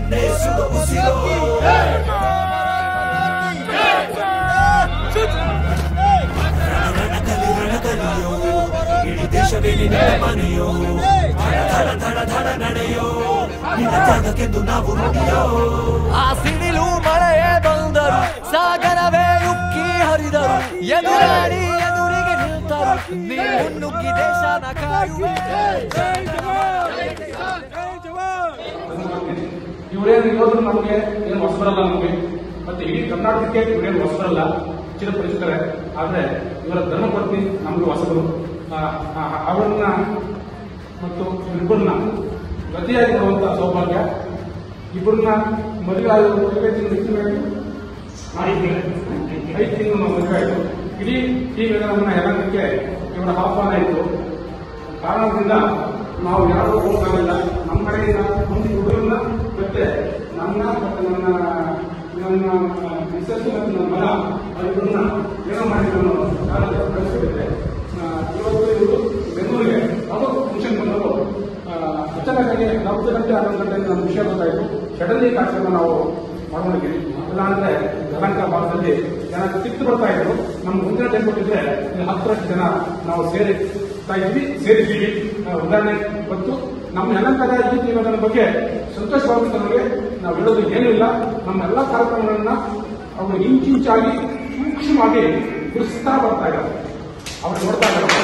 ನೈಸುವ ಉಸಿರು ರಣಕಲಿ ರಣಕಲಿಯೋ ಇಡೀ ದೇಶವೇ ನಿನ್ನ ಮನೆಯೋ ಧಡ ಧಡ ಧಡ ನಡೆಯೋ ನಿನ್ನ ತ್ಯಾಗಕ್ಕೆಂದು ನಾವು ನುಡಿಯೋ ಆ ಸಿಡಿಲು ಮಳೆಯೇ ಬಂದರು ಸಾಗರವೇ ಉಕ್ಕಿ ಹರಿದರು ಎದುರಾಡಿ ಎದುರಿಗೆ ನಿಲ್ತರು ನೀವು ನುಗ್ಗಿ ದೇಶನ ಕಾಯುವೆ ಇವರೇನು ಇರೋದು ನಮಗೆ ಏನು ಹೊಸಬರಲ್ಲ ನಮಗೆ ಮತ್ತೆ ಇಡೀ ಕರ್ನಾಟಕಕ್ಕೆ ಇವರೇನು ಹೊಸಬರಲ್ಲ ಚಿರ ಪರಿಚಿತರೆ ಆದ್ರೆ ಇವರ ಧರ್ಮಪತ್ನಿ ನಮಗೆ ಹೊಸಬರು ಆ, ಆ, ಅವರನ್ನ ಮತ್ತು ಇಬ್ಬರನ್ನ ಗತಿಯಾಗಿ ಕೊಡುವಂತ ಸೌಭಾಗ್ಯ ಇಬ್ಬರನ್ನ ಮದುವೆ ಆದ ಮದುವೆ ತಿಂಗಳು ಎಷ್ಟು ಬೇಕು? ಐದು ತಿಂಗಳು ನಾವು ಮದುವೆ ಆಯಿತು ಇಡೀ ಟೀಮ್ ನಮ್ಮನ್ನ ಎಲ್ಲಕ್ಕೆ ಇವರ ಆಹ್ವಾನ ಇತ್ತು ಕಾರಣದಿಂದ ನಾವು ಯಾರೂ ಹೋಗಕ್ಕಾಗಲ್ಲ ನಮ್ಮ ಕಡೆಯಿಂದ ಒಂದು ಹುಡುಗರನ್ನ ಮತ್ತೆ ನನ್ನ ಮತ್ತೆ ನನ್ನ ನನ್ನ ಮಿಸಸ್ ಮತ್ತು ನನ್ನ ಮಗ ಅವರಿಬ್ಬರನ್ನ ಏನೋ ಮಾಡಿ ನಾನು ಕಾಲೇಜ್ ಕಳಿಸ್ಬಿಟ್ಟಿದ್ದೆ ಆ, ಇವತ್ತು ಇವರು ಬೆಂಗಳೂರಿಗೆ ಯಾವುದೋ ಫಂಕ್ಷನ್ ಬಂದರು ಅಚಾನಕ್ಕಾಗಿ ಹತ್ತು ಗಂಟೆ ಹನ್ನೊಂದು ಗಂಟೆ ನಮ್ಮ ವಿಷಯ ಗೊತ್ತಾಯಿತು ಸಡನ್ಲಿ ಕಾರ್ಯಕ್ರಮ ನಾವು ಮಾಡ್ಕೊಂಡಿದ್ದೀವಿ ಇಲ್ಲ ಅಂದ್ರೆ ಯಲಹಂಕ ಭಾಗದಲ್ಲಿ ಜನ ಸಿಕ್ತು ಬರ್ತಾ ಇದ್ರು ನಮ್ಗೆ ಮುಂದಿನ ಟೈಮ್ ಕೊಟ್ಟಿದ್ರೆ ಇಲ್ಲಿ ಹತ್ತರಷ್ಟು ಜನ ನಾವು ಸೇರಿಸ್ತಾ ಇದ್ವಿ ಸೇರಿದ್ದೀವಿ ಆ, ಉದಾಹರಣೆ ಗೊತ್ತು ನಮ್ಮ ಯಲಹಂಕದ ಈ ನಿವೇದನ ಬಗ್ಗೆ ಸಂತೋಷವಾಗುತ್ತೆ ನಮಗೆ ನಾವು ಹೇಳೋದು ಏನೂ ಇಲ್ಲ ನಮ್ಮ ಎಲ್ಲ ಕಾರ್ಯಕ್ರಮಗಳನ್ನ ಅವರು ಇಂಚಿಂಚಾಗಿ ಸೂಕ್ಷ್ಮವಾಗಿ ಗುರುಸ್ತಾ ಬರ್ತಾ ಇದ್ದಾರೆ ಅವ್ರು ನೋಡ್ತಾ ಇದ್ದಾರೆ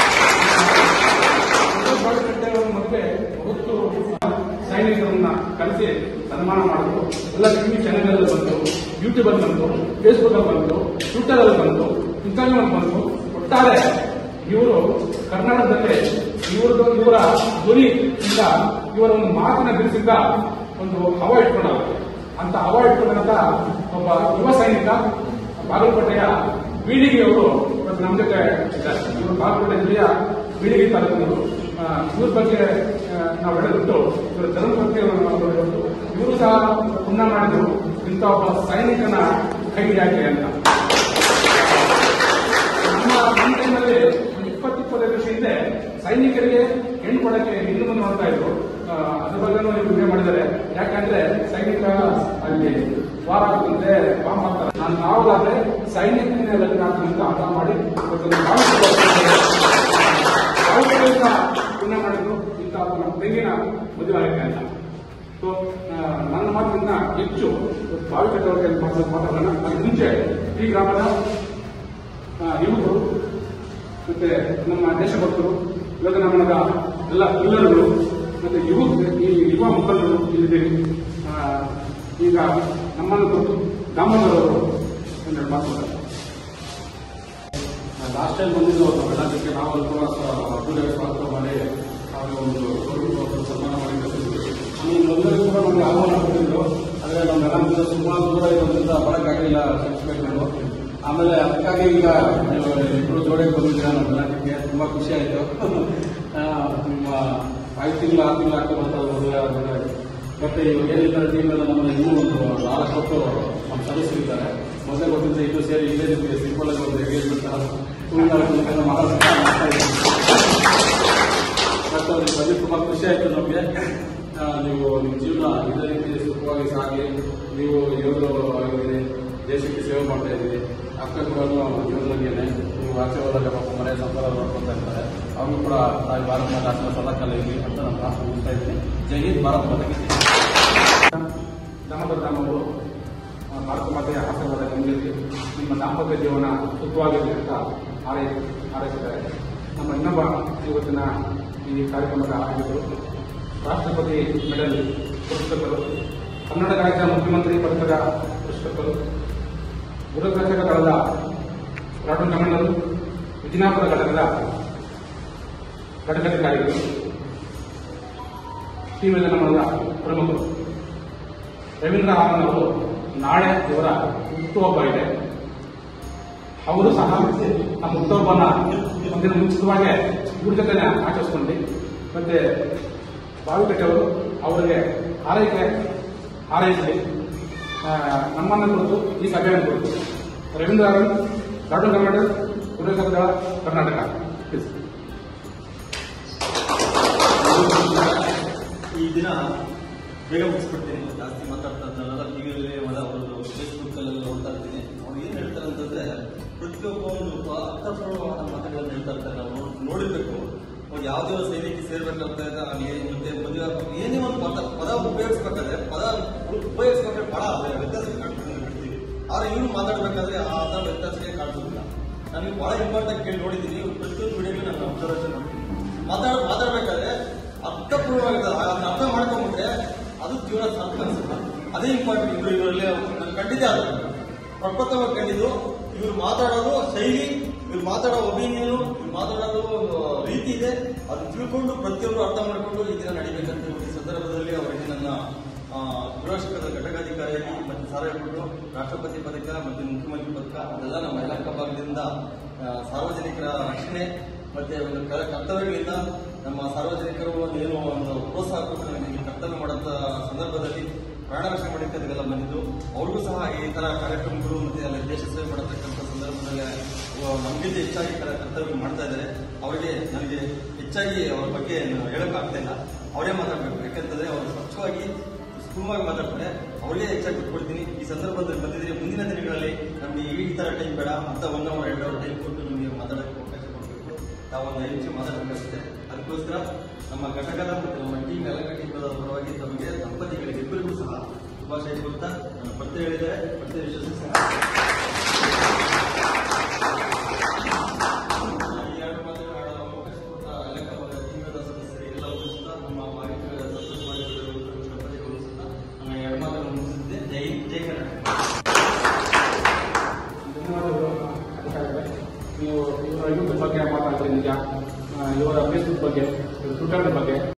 ಮದುವೆ ಹೊತ್ತು ಸೈನಿಕರನ್ನ ಕರೆಸಿ ಸನ್ಮಾನ ಮಾಡಿದ್ರು ಎಲ್ಲ ಟಿವಿ ಚಾನೆಲ್ ಬಂತು ಯೂಟ್ಯೂಬ್ ಅಲ್ಲಿ ಬಂತು ಫೇಸ್ಬುಕ್ ಅಲ್ಲಿ ಬಂತು ಟ್ವಿಟರ್ ಅಲ್ಲಿ ಬಂತು ಇನ್ಸ್ಟಾಗ್ರಾಮ್ ಅಲ್ಲಿ ಬಂತು ಒಟ್ಟಾರೆ ಇವರು ಕರ್ನಾಟಕದಲ್ಲಿ ಇವ್ರದ್ದು ಇವರ ಧ್ವನಿಯಿಂದ ಇವರ ಒಂದು ಮಾತಿನ ಬಿಡಿಸಿದ್ದ ಒಂದು ಹವ ಇಟ್ಕೊಂಡಾಗುತ್ತೆ ಅಂತ ಹವ ಇಟ್ಕೊಂಡಂತ ಒಬ್ಬ ಯುವ ಸೈನಿಕ ಬಾಗಲಕೋಟೆಯ ಬೀಳಿಗೆಯವರು ಇವತ್ತು ನಮ್ಮ ಜೊತೆ ಇದ್ದಾರೆ ಇವರು ಬಾಗಲಕೋಟೆ ಜಿಲ್ಲೆಯ ಬೀಳಿಗೆ ತಾಲೂಕಿನವರು ಆ, ಇವ್ರ ಬಗ್ಗೆ ಆ, ನಾವು ಹೇಳಿಬಿಟ್ಟು ಇವರ ಧರ್ಮಪತ್ನಿ ಇವರು ಸಹ ಪುಣ್ಯ ಮಾಡಿದ್ರು ಇಂಥ ಒಬ್ಬ ಸೈನಿಕನ ಕೈ ಯಾಕೆ ಅಂತ ನಮ್ಮ ನಮ್ಮ ಟೈಮಲ್ಲಿ ಒಂದು ಇಪ್ಪತ್ತು ಇಪ್ಪತ್ತೈದು ವರ್ಷ ಹಿಂದೆ ಸೈನಿಕರಿಗೆ ಹೆಣ್ಣು ಕೊಡಕ್ಕೆ ಹಿಂದೆ ಮುಂದೆ ನೋಡ್ತಾ ಇದ್ರು ಆ, ಅದ್ರ ಬಗ್ಗೆ ಇವರು ವಿಡಿಯೋ ಮಾಡಿದ್ದಾರೆ ಯಾಕಂದ್ರೆ ಸೈನಿಕ ಅಲ್ಲಿ ವಾರ ಆಗ್ತಂತೆ ಬಾಂಬ್ ಹಾಕ್ತಾರೆ ನಾನು ನಾವಾದ್ರೆ ಸೈನಿಕನೇ ಲಗ್ನ ಆಗ್ತಂತ ಆಟ ಮಾಡಿ ಇವತ್ತೊಂದು ಭಾರತದಿಂದ ಪುಣ್ಯ ಮಾಡಿದ್ರು ಇಂಥ ನಮ್ಮ ತೆಂಗಿನ ಮದುವೆ ಆಗಕ್ಕೆ ಅಂತ ಸೊ ನನ್ನ ಮಾತಿನ ಹೆಚ್ಚು ಬಾವಿ ಚಟುವಟಿಕೆ ಮಾತಾಡೋಣ ಅದಕ್ಕೆ ಮುಂಚೆ ಈ ಗ್ರಾಮದ ಆ, ಯುವಕರು ಮತ್ತೆ ನಮ್ಮ ದೇಶಭಕ್ತರು ಇವಾಗ ನಮ್ಮದ ಎಲ್ಲ ಪಿಲ್ಲರ್ಗಳು ಮತ್ತೆ ಯುವ ಈ ಯುವ ಮುಖಂಡರು ಇಲ್ಲಿದ್ದೀವಿ ಆ, ಈಗ ನಮ್ಮನ್ನು ಕುರಿತು ದಾಮೋದರ್ ಅವರು ಒಂದೆರಡು ಮಾತುಗಳು ಲಾಸ್ಟ್ ಟೈಮ್ ಬಂದಿದ್ದು ಬೆಳಗ್ಗೆ ನಾವು ಅಲ್ಲಿ ಕೂಡ ಅದ್ದೂರಿಯಾಗಿ ಸ್ವಾಗತ ಮಾಡಿ ಅವ್ರಿಗೆ ಒಂದು ಗೌರವ ಒಂದು ಸನ್ಮಾನ ಮಾಡಿ ಕಳಿಸಿದ್ವಿ ಆಮೇಲೆ ಮೊದಲೇ ಕೂಡ ನಮಗೆ ಆಹ್ವಾನ ಕೊಟ್ಟಿದ್ರು ಆದರೆ ನಮ್ಮೆಲ್ಲ ಸುಮಾರು ದೂರ ಇರೋದ್ರಿಂದ ಬರೋಕ್ಕಾಗಲಿಲ್ಲ ಸಂಸ್ಕೃತಿಗಳು ಆಮೇಲೆ ಅದಕ್ಕಾಗಿ ಈಗ ನೀವು ಇಬ್ಬರು ಜೋಡಿಗೆ ಬಂದಿದ್ದೀರಾ ನಮ್ಮ ಕರ್ನಾಟಕಕ್ಕೆ ತುಂಬ ಖುಷಿ ಆಯಿತು ನಿಮ್ಮ ಐದು ತಿಂಗಳು ಆರು ತಿಂಗಳು ಆಗ್ತಾ ಬರ್ತಾ ಮದುವೆ ಆದ್ಮೇಲೆ ಮತ್ತೆ ಇವಾಗ ಏನಿಲ್ಲ ಟೀಮೆಲ್ಲ ನಮ್ಮ ಇನ್ನೂ ಒಂದು ನಾಲ್ಕು ಹೊತ್ತು ನಮ್ಮ ಸದಸ್ಯರಿದ್ದಾರೆ ಮೊದಲೇ ಗೊತ್ತಿದ್ದ ಇದು ಸೇರಿ ಇಲ್ಲೇ ನಿಮಗೆ ಸಿಂಪಲ್ ಆಗಿ ಒಂದು ಎಂಗೇಜ್ಮೆಂಟ್ ಟೂರ್ನಮೆಂಟ್ ಮಹಾರಾಷ್ಟ್ರ ಮಾಡ್ತಾ ಇದ್ದೀವಿ ಮತ್ತು ಅವ್ರಿಗೆ ಬಂದು ತುಂಬ ಖುಷಿ ಆಯಿತು ನಮಗೆ ಆ, ನೀವು ನಿಮ್ಮ ಜೀವನ ಇದೇ ರೀತಿ ಸುಖವಾಗಿ ಸಾಗಿ ನೀವು ಯೋಧರು ಆಗಿದ್ದೀರಿ ದೇಶಕ್ಕೆ ಸೇವೆ ಮಾಡ್ತಾ ಇದ್ದೀರಿ ಅಕ್ಕ ಕೂಡ ಯೋಧನಿಗೇನೆ ನೀವು ಆಚೆ ಹೋದಾಗ ಪಾಪ ಮನೆ ಸಂಸಾರ ನೋಡ್ಕೊತಾ ಇರ್ತಾರೆ ಅವ್ರಿಗೂ ಕೂಡ ತಾಯಿ ಭಾರತ ಮಾತಾ ಸದಾಕಾಲ ಇರಲಿ ಅಂತ ನಾನು ಪ್ರಾರ್ಥನೆ ಇದ್ದೀನಿ ಜೈ ಹಿಂದ್ ಭಾರತ್ ಮಾತೆಗೆ ಜೈ. ದಾಮೋದರ ದಾಮವರು ಆ, ಭಾರತ ಮಾತೆಯ ಆಶೀರ್ವಾದ ನಿಮಗಿರಲಿ ನಿಮ್ಮ ದಾಂಪತ್ಯ ಜೀವನ ಸುಖವಾಗಿರಲಿ ಅಂತ ಹಾರೈ ಹಾರೈಸಿದ್ದಾರೆ ನಮ್ಮ ಇನ್ನೊಬ್ಬ ಇವತ್ತಿನ ಈ ಕಾರ್ಯಕ್ರಮದ ಆಯೋಜಕರು ರಾಷ್ಟ್ರಪತಿ ಮೆಡಲ್ ಪುರಸ್ಕೃತರು ಕನ್ನಡ ರಾಜ್ಯ ಮುಖ್ಯಮಂತ್ರಿ ಪದಕದ ಪುರಸ್ಕೃತರು ಗುರುದರ್ಶಕ ದಳದ ರಾಟೂನ್ ಕಮಾಂಡರು ವಿಜಯನಗರ ಘಟಕದ ಘಟಕಾಧಿಕಾರಿಗಳು ಟೀಮ್ ನಮ್ಮದ ಪ್ರಮುಖರು ರವೀಂದ್ರ ಆನಂದ್ ಅವರು ನಾಳೆ ಇವರ ಹುಟ್ಟುಹಬ್ಬ ಇದೆ ಅವರು ಸಹ ನಮ್ಮ ಹುಟ್ಟುಹಬ್ಬನ ಒಂದಿನ ಮುಂಚಿತವಾಗಿ ಇವ್ರ ಜೊತೆ ಆಚರಿಸ್ಕೊಂಡು ಮತ್ತೆ ಬಾವಿಕಟ್ಟೆ ಅವರು ಅವರಿಗೆ ಆರೈಕೆ ಹಾರೈಸಲಿ ಆ, ನಮ್ಮನ್ನ ಕುರಿತು ಈ ಸಭೆಯನ್ನು ಕುರಿತು ರವೀಂದ್ರ ಆನಂದ್ ರಾಟೂರ್ ಕರ್ನಾಟಕ ಗುರುದರ್ಶಕ ದಳ ಕರ್ನಾಟಕ ಪ್ಲೀಸ್ ಈ ದಿನ ಬೇಗ ಮುಗಿಸ್ಬಿಡ್ತೀನಿ ಜಾಸ್ತಿ ಮಾತಾಡ್ತಾ ಇದ್ದಾರಲ್ಲ ಟಿವಿಯಲ್ಲಿ ಮತ್ತೆ ಅವರು ಫೇಸ್ಬುಕ್ಕಲ್ಲೆಲ್ಲ ನೋಡ್ತಾ ಇರ್ತೀನಿ ಅವ್ರು ಏನು ಹೇಳ್ತಾರೆ ಅಂತಂದ್ರೆ ಪ್ರತಿಯೊಬ್ಬ ಒಂದು ಅರ್ಥಪೂರ್ಣವಾದ ಮಾತುಗಳನ್ನು ಹೇಳ್ತಾ ಇರ್ತಾರೆ ನಾವು ನೋಡಿರ್ಬೇಕು ಅವ್ರು ಯಾವುದೇ ಒಂದು ಸೈನಿಕ ಸೇರ್ಬೇಕಂತ ಆಗಲಿ ಮತ್ತೆ ಮದುವೆ ಆಗ್ಬೇಕು, ಏನೇ ಒಂದು ಪದ ಪದ ಉಪಯೋಗಿಸ್ಬೇಕಾದ್ರೆ ಪದ ಉಪಯೋಗಿಸ್ಬೇಕಾದ್ರೆ ಬಹಳ ವ್ಯತ್ಯಾಸ ಕಾಣ್ಕೊಂಡು ಬಿಡ್ತೀವಿ ಆದ್ರೆ ಇವ್ರು ಮಾತಾಡ್ಬೇಕಾದ್ರೆ ಆ ಅರ್ಥ ವ್ಯತ್ಯಾಸಕ್ಕೆ ಕಾಣಿಸೋದಿಲ್ಲ ನನಗೆ ಬಹಳ ಇಂಪಾರ್ಟೆಂಟ್ ಕೇಳಿ ನೋಡಿದ್ದೀನಿ ಪ್ರತಿಯೊಂದು ವಿಡಿಯೋಗೆ ನಾನು ಅಬ್ಸರ್ವೇಷನ್ ಮಾಡ್ತೀನಿ ಮಾತಾಡ್ ಮಾತಾಡ್ಬೇಕಾದ್ರೆ ಅರ್ಥಪೂರ್ಣವಾಗಿರ್ತದೆ ಅದನ್ನ ಅರ್ಥ ಮಾಡ್ಕೊಂಡ್ಬಿಟ್ರೆ ಅದು ಜೀವನ ಸಾರ್ಥಕ ಅನ್ಸುತ್ತೆ ಅದೇ ಇಂಪಾರ್ಟೆಂಟ್ ಇವರು ಇವರಲ್ಲಿ ನಾನು ಕಂಡಿದ್ದೆ ಅದು ಪ್ರಪ್ರಥಮವಾಗಿ ಕಂಡಿದ್ದು ಇವ್ರು ಮಾತಾಡೋದು ಶೈಲಿ ಇವ್ರು ಮಾತಾಡೋ ಒಪಿನಿಯನ್ ಇವ್ರು ಮಾತಾಡೋದು ಒಂದು ರೀತಿ ಇದೆ ಅದು ತಿಳ್ಕೊಂಡು ಪ್ರತಿಯೊಬ್ಬರು ಅರ್ಥ ಮಾಡಿಕೊಂಡು ಈ ದಿನ ನಡಿಬೇಕಂತ ಹೇಳಿ ಈ ಸಂದರ್ಭದಲ್ಲಿ ಅವರಿಗೆ ನನ್ನ ಆ, ಗೃಹಶಿಕ್ಷಕದ ಘಟಕಾಧಿಕಾರಿಯಾಗಿ ಮತ್ತೆ ಸಾರಿಗೆ ಕೊಟ್ಟು ರಾಷ್ಟ್ರಪತಿ ಪದಕ ಮತ್ತೆ ಮುಖ್ಯಮಂತ್ರಿ ಪದಕ ಅದೆಲ್ಲ ನಮ್ಮ ಇಲಾಖಾ ಭಾಗದಿಂದ ಆ, ಸಾರ್ವಜನಿಕರ ರಕ್ಷಣೆ ಮತ್ತೆ ಒಂದು ಕ- ಕರ್ತವ್ಯಗಳಿಂದ ನಮ್ಮ ಸಾರ್ವಜನಿಕರು ಒಂದು ಏನು ಒಂದು ಪ್ರೋತ್ಸಾಹ ಕೊಟ್ಟು ನನಗೆ ಈ ಕರ್ತವ್ಯ ಮಾಡೋಂಥ ಸಂದರ್ಭದಲ್ಲಿ ಪ್ರಾಣ ರಕ್ಷಣೆ ಮಾಡಿಕ್ಕೆ ಅದೆಲ್ಲ ಬಂದಿದ್ದು ಅವ್ರಿಗೂ ಸಹ ಈ ತರ ಕಾರ್ಯಕ್ರಮಗಳು ಮತ್ತೆ ಎಲ್ಲ ದೇಶ ಸೇವೆ ಮಾಡತಕ್ಕಂಥ ಸಂದರ್ಭದಲ್ಲಿ ಅಹ್, ನಮ್ಗಿಂತ ಹೆಚ್ಚಾಗಿ ಕ- ಕರ್ತವ್ಯ ಮಾಡ್ತಾ ಇದ್ದಾರೆ ಅವರಿಗೆ ನನಗೆ ಹೆಚ್ಚಾಗಿ ಅವ್ರ ಬಗ್ಗೆ ಹೇಳೋಕ್ಕಾಗ್ತಾ ಇಲ್ಲ ಅವರೇ ಮಾತಾಡಬೇಕು ಯಾಕಂತಂದ್ರೆ ಅವರು ಸ್ವಚ್ಛವಾಗಿ ಸುಲಭವಾಗಿ ಮಾತಾಡ್ತಾರೆ ಅವರಿಗೆ ಹೆಚ್ಚಾಗಿ ಕೊಟ್ಕೊಡ್ತೀನಿ ಈ ಸಂದರ್ಭದಲ್ಲಿ ಬಂದಿದ್ರೆ ಮುಂದಿನ ದಿನಗಳಲ್ಲಿ ನಮಗೆ ಈ ತರ ಟೈಮ್ ಬೇಡ ಅಂತ ಒನ್ ಅವರ್ ಎರಡು ಅವರ್ ಟೈಮ್ ಕೊಟ್ಟು ನಿಮಗೆ ಮಾತಾಡೋಕ್ಕೆ ಅವಕಾಶ ಕೊಡಬೇಕು ನಾವು ಒಂದು ಐದು ನಿಮಿಷ ಮಾತಾಡಬೇಕಾಗುತ್ತೆ ಅದಕ್ಕೋಸ್ಕರ ನಮ್ಮ ಘಟಕದ ಮತ್ತು ನಮ್ಮ ಟೀಮ್ ಎಲ್ಲ ಟೀಮದ ಪರವಾಗಿ ತಮಗೆ ದಂಪತಿಗಳಿಗೆ ಇಬ್ಬರಿಗೂ ಸಹ ಶುಭಾಶಯ ಕೊಡ್ತಾ ನಾನು ಪತ್ತೆ ಹೇಳಿದರೆ ಪತ್ತೆ ವಿಶ್ವಸಿಸ ಈ ಎರಡು ಮಾತುಗಳು ಆಡಲು ಅವಕಾಶ ಕೊಟ್ಟ ಇಲಾಖಾ ಭಾಗದ ಟೀಮದ ಸದಸ್ಯರಿಗೆಲ್ಲ ಉಳಿಸುತ್ತಾ ನಮ್ಮ ಮಾಹಿತಿಗಳ ಸಂತೋಷ ಮಾಡಿಕೊಳ್ಳಲು ದಂಪತಿಗಳು ಸುತ್ತಾ ನನ್ನ ಎರಡು ಮಾತುಗಳನ್ನು ಮುಗಿಸುತ್ತೆ ಜೈ ಹಿಂದ್, ಜೈ ಕರ್ನಾಟಕ ಧನ್ಯವಾದಗಳು ಅಧಿಕಾರಿಗಳೇ ನೀವು ಇವರ ಯೂಟ್ಯೂಬ್ ಬಗ್ಗೆ ಮಾತಾಡ್ತೀರಿ ನಿಜ ಆ, ಇವರ ಫೇಸ್ಬುಕ್ ಬಗ್ಗೆ ಟ್ವಿಟರ್ ಬಗ್ಗೆ